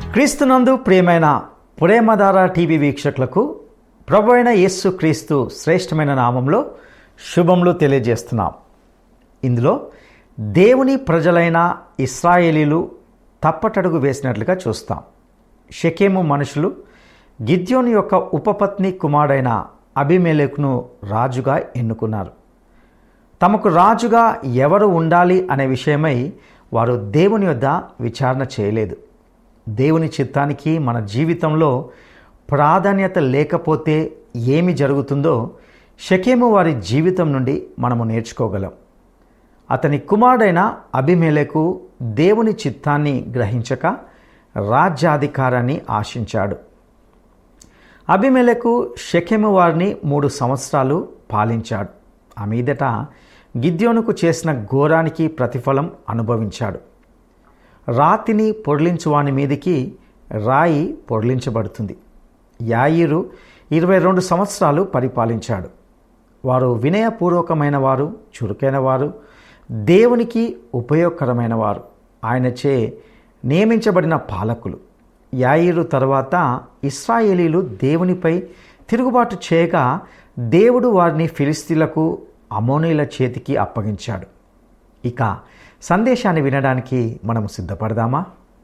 క్రీస్తునందు ప్రియమైన ప్రేమధార టీవీ వీక్షకులకు ప్రభు అయిన యేస్సు క్రీస్తు శ్రేష్టమైన నామంలో శుభములు తెలియజేస్తున్నాం ఇందులో దేవుని ప్రజలైన ఇస్రాయేలీలు తప్పటడుగు వేసినట్లుగా చూస్తాం షకేము మనుషులు గిద్యోని యొక్క ఉపపత్ని కుమారుడైన అభిమేలకును రాజుగా ఎన్నుకున్నారు తమకు రాజుగా ఎవరు ఉండాలి అనే విషయమై వారు దేవుని యొద్ద విచారణ చేయలేదు దేవుని చిత్తానికి మన జీవితంలో ప్రాధాన్యత లేకపోతే ఏమి జరుగుతుందో షకేము వారి జీవితం నుండి మనము నేర్చుకోగలం అతని కుమారుడైన అభిమేలకు దేవుని చిత్తాన్ని గ్రహించక రాజ్యాధికారాన్ని ఆశించాడు అభిమేలకు షకెము వారిని మూడు సంవత్సరాలు పాలించాడు ఆ మీదట గిద్యోనుకు చేసిన ఘోరానికి ప్రతిఫలం అనుభవించాడు రాతిని పొడిలించువాని మీదికి రాయి పొడిలించబడుతుంది యాయిరు ఇరవై రెండు సంవత్సరాలు పరిపాలించాడు వారు వినయపూర్వకమైన వారు చురుకైన వారు దేవునికి ఉపయోగకరమైన వారు ఆయనచే నియమించబడిన పాలకులు యాయిరు తర్వాత ఇస్రాయేలీలు దేవునిపై తిరుగుబాటు చేయగా దేవుడు వారిని ఫిలిస్తీన్లకు అమోనీల చేతికి అప్పగించాడు ఇక సందేశాన్ని వినడానికి మనం సిద్ధపడదామా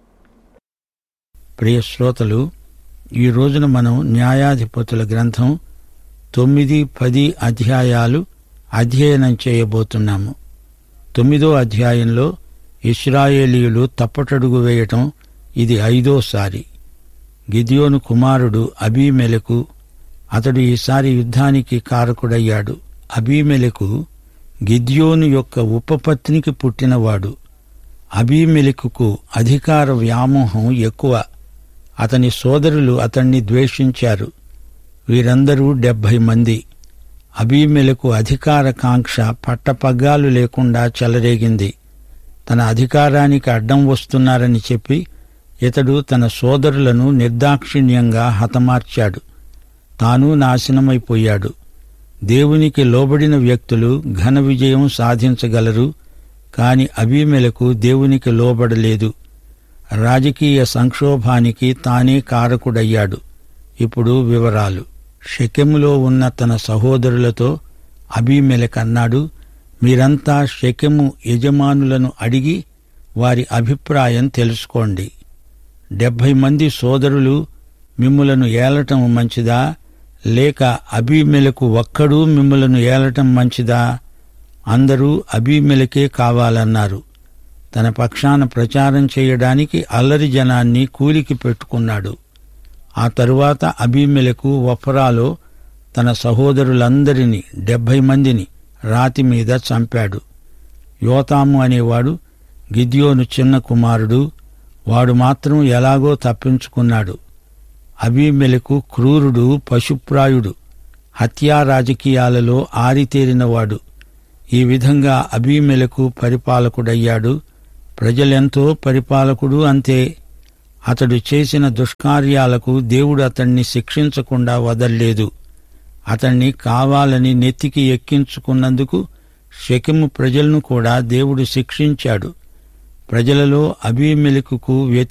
ప్రియ శ్రోతలు ఈ రోజున మనం న్యాయాధిపతుల గ్రంథం తొమ్మిది పది అధ్యాయాలు అధ్యయనం చేయబోతున్నాము తొమ్మిదో అధ్యాయంలో ఇస్రాయేలీయులు తప్పటడుగు వేయటం ఇది ఐదోసారి గిదియోను కుమారుడు అబీమెలకు అతడు ఈసారి యుద్ధానికి కారకుడయ్యాడు అబీమెలకు గిద్యోను యొక్క ఉపపత్నికి పుట్టినవాడు అబీమెలకుకు అధికార వ్యామోహం ఎక్కువ అతని సోదరులు అతన్ని ద్వేషించారు వీరందరూ డెబ్భై మంది అబీమెలకు అధికార కాంక్ష పట్టపగ్గాలు లేకుండా చెలరేగింది తన అధికారానికి అడ్డం వస్తున్నారని చెప్పి ఇతడు తన సోదరులను నిర్దాక్షిణ్యంగా హతమార్చాడు తాను నాశనమైపోయాడు దేవునికి లోబడిన వ్యక్తులు ఘన విజయం సాధించగలరు కాని అబీమెలకు దేవునికి లోబడలేదు రాజకీయ సంక్షోభానికి తానే కారకుడయ్యాడు ఇప్పుడు వివరాలు షెకెములో ఉన్న తన సహోదరులతో అబీమెలక్ అన్నాడు మీరంతా షెకెము యజమానులను అడిగి వారి అభిప్రాయం తెలుసుకోండి డెబ్భై మంది సోదరులు మిమ్ములను ఏలటం మంచిదా లేక అబీమెలకు ఒక్కడూ మిమ్ములను ఏలటం మంచిదా అందరూ అబీమెలకే కావాలన్నారు తన పక్షాన ప్రచారం చేయడానికి అల్లరి జనాన్ని కూలికి పెట్టుకున్నాడు ఆ తరువాత అబీమెలకు వఫరాలో తన సహోదరులందరినీ డెబ్భై మందిని రాతి మీద చంపాడు యోతాము అనేవాడు గిద్యోను చిన్న కుమారుడు వాడు మాత్రం ఎలాగో తప్పించుకున్నాడు అబీమెలకు క్రూరుడు పశుప్రాయుడు హత్యా రాజకీయాలలో ఆరితేరినవాడు ఈ విధంగా అబీమెలకు పరిపాలకుడయ్యాడు ప్రజలెంతో పరిపాలకుడు అంతే అతడు చేసిన దుష్కార్యాలకు దేవుడు అతణ్ణి శిక్షించకుండా వదల్లేదు అతణ్ణి కావాలని నెత్తికి ఎక్కించుకున్నందుకు శకెము ప్రజలను కూడా దేవుడు శిక్షించాడు ప్రజలలో అబీమెలకుకు వ్యతిరేక